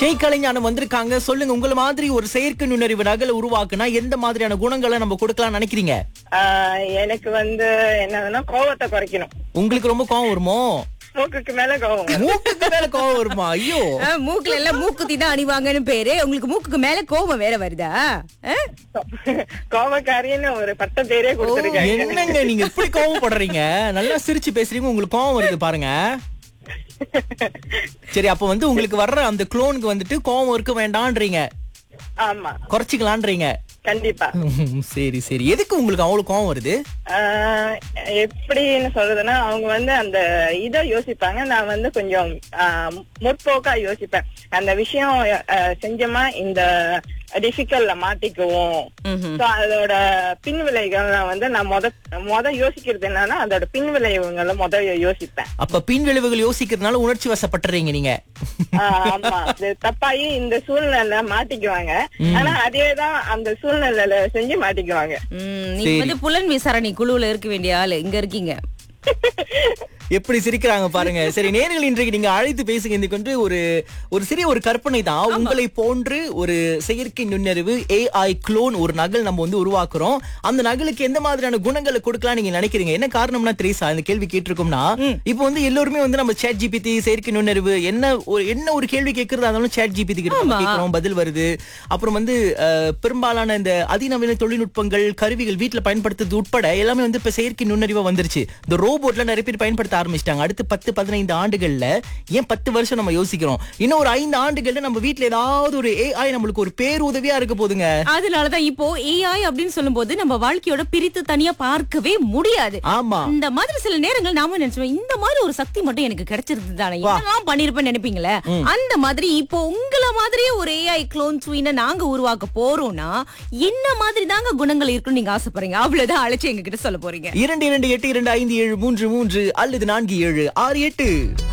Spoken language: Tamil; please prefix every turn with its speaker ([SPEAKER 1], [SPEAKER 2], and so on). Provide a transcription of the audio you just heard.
[SPEAKER 1] ஷேக் கலைஞானம் வந்திருக்காங்க சொல்லுங்க உங்கள மாதிரி ஒரு செயற்கை நுண்ணறிவு நகலை உருவாக்குனா எந்த மாதிரியான குணங்களை நம்ம கொடுக்கலாம் நினைக்கிறீங்க
[SPEAKER 2] ஆஹ் எனக்கு வந்து என்னதுன்னா கோவத்தை குறைக்கணும்
[SPEAKER 1] உங்களுக்கு ரொம்ப கோவம் வருமோ
[SPEAKER 2] மூக்குக்கு மேல கோவம்
[SPEAKER 1] மூக்குக்கு மேல கோவம் வருமா ஐயோ
[SPEAKER 3] ஆ, மூக்குல எல்லாம் மூக்குத்தி தான் அணிவாங்கன்னு பேரு உங்களுக்கு மூக்குக்கு மேல கோபம் வேற வருதா ஆ?
[SPEAKER 2] கோவக்காரின்னு ஒரு பட்ட பேரே கொடுத்துருக்காங்க
[SPEAKER 1] என்னங்க நீங்க இப்படி கோவப்படுறீங்க நல்லா சிரிச்சு பேசுறீங்க உங்களுக்கு கோவம் வருது பாருங்க சரி அப்ப வந்து உங்களுக்கு வர்ற அந்த குளோனுக்கு வந்துட்டு கோவம் இருக்க வேண்டான்றீங்க
[SPEAKER 2] ஆமா
[SPEAKER 1] குறைச்சிக்கலான்றீங்க
[SPEAKER 2] கண்டிப்பா
[SPEAKER 1] ம், சரி சரி எதுக்கு உங்களுக்கு அவ்வளவு கோவம் வருது
[SPEAKER 2] ஆஹ் எப்படின்னு சொல்றதுன்னா அவங்க வந்து அந்த இத யோசிப்பாங்க நான் வந்து கொஞ்சம் ஆஹ் முற்போக்கா யோசிப்பேன் அந்த விஷயம் ஆஹ் செஞ்சோமா இந்த டிஃபிகல்ட்ல மாட்டிக்குவோம்
[SPEAKER 3] ம்ஹும்.
[SPEAKER 2] So, அதோட பின் விளைவுகள் வந்து நான் முத முத யோசிக்கிறது என்னன்னா அதோட பின் விளைவுகளை முத யோசிப்பேன்
[SPEAKER 1] அப்ப பின் விளைவுகள் யோசிக்கிறதுனால உணர்ச்சி வசப்பட்டுறீங்க நீங்க
[SPEAKER 2] ஆஹ் ஆமா இது தப்பாயி இந்த சூழ்நிலை மாட்டிக்குவாங்க ஆனா அதேதான் அந்த சூழ்நிலையில செஞ்சு மாட்டிக்குவாங்க
[SPEAKER 3] ம், நீங்க வந்து புலன் விசாரணை குழுவுல இருக்க வேண்டிய ஆளு இங்க இருக்கீங்க
[SPEAKER 1] எப்படி சிரிக்கிறாங்க பாருங்க சரி நேர்கள் இன்றைக்கு நீங்க அழைத்து பேசுங்க இந்த கொண்டு ஒரு ஒரு சிறிய ஒரு கற்பனை தான் உங்களை போன்று ஒரு செயற்கை நுண்ணறிவு ஏஐ க்ளோன் ஒரு நகல் நம்ம வந்து உருவாக்குறோம் அந்த நகலுக்கு எந்த மாதிரியான குணங்களை கொடுக்கலாம் நீங்க நினைக்கிறீங்க என்ன காரணம்னா திரேசா இந்த கேள்வி கேட்டிருக்கோம்னா இப்போ வந்து எல்லாருமே வந்து நம்ம சேட் ஜிபிடி செயற்கை நுண்ணறிவு என்ன ஒரு என்ன ஒரு கேள்வி கேட்கறதா இருந்தாலும் சேட் ஜிபிடி கிட்ட நம்ம கேட்கிறோம் பதில் வருது அப்புறம் வந்து அஹ், பெரும்பாலான இந்த அதிநவீன தொழில்நுட்பங்கள் கருவிகள் வீட்டுல பயன்படுத்துறது உட்பட எல்லாமே வந்து இப்ப செயற்கை நுண்ணறிவா வந்துருச்சு இந்த ரோபோட்ல நிறைய பேர் பயன்படுத்த ஆரம்பிச்சிட்டாங்க அடுத்து பத்து பதினைந்து ஆண்டுகள்ல ஏன் பத்து வருஷம் நம்ம யோசிக்கிறோம் இன்னும் ஒரு ஐந்து ஆண்டுகள்ல நம்ம வீட்ல ஏதாவது ஒரு ஏஐ நம்மளுக்கு ஒரு பேருதவியா இருக்க போதுங்க
[SPEAKER 3] அதனாலதான் இப்போ ஏஐ அப்படின்னு சொல்லும்போது நம்ம வாழ்க்கையோட பிரித்து தனியா பார்க்கவே முடியாது
[SPEAKER 1] ஆமா
[SPEAKER 3] இந்த மாதிரி சில நேரங்கள் நாம நினைச்சோம் இந்த மாதிரி ஒரு சக்தி மட்டும் எனக்கு கிடைச்சிருது தானே என்னெல்லாம் பண்ணிருப்பேன் நினைப்பீங்களே அந்த மாதிரி இப்போ உங்கள மாதிரியே ஒரு ஏஐ க்ளோன் சுயினை நாங்க உருவாக்க போறோம்னா என்ன மாதிரி தாங்க குணங்கள் இருக்குன்னு நீங்க ஆசைப்படுறீங்க அவ்வளவுதான் அழைச்சு எங்க கிட்ட சொல்ல போறீங்க
[SPEAKER 1] இரண்டு இரண்டு எட்டு இரண்டு ஐந்து ஏழு மூன்று மூன்று அல்லது நான்கு ஏழு ஆறு எட்டு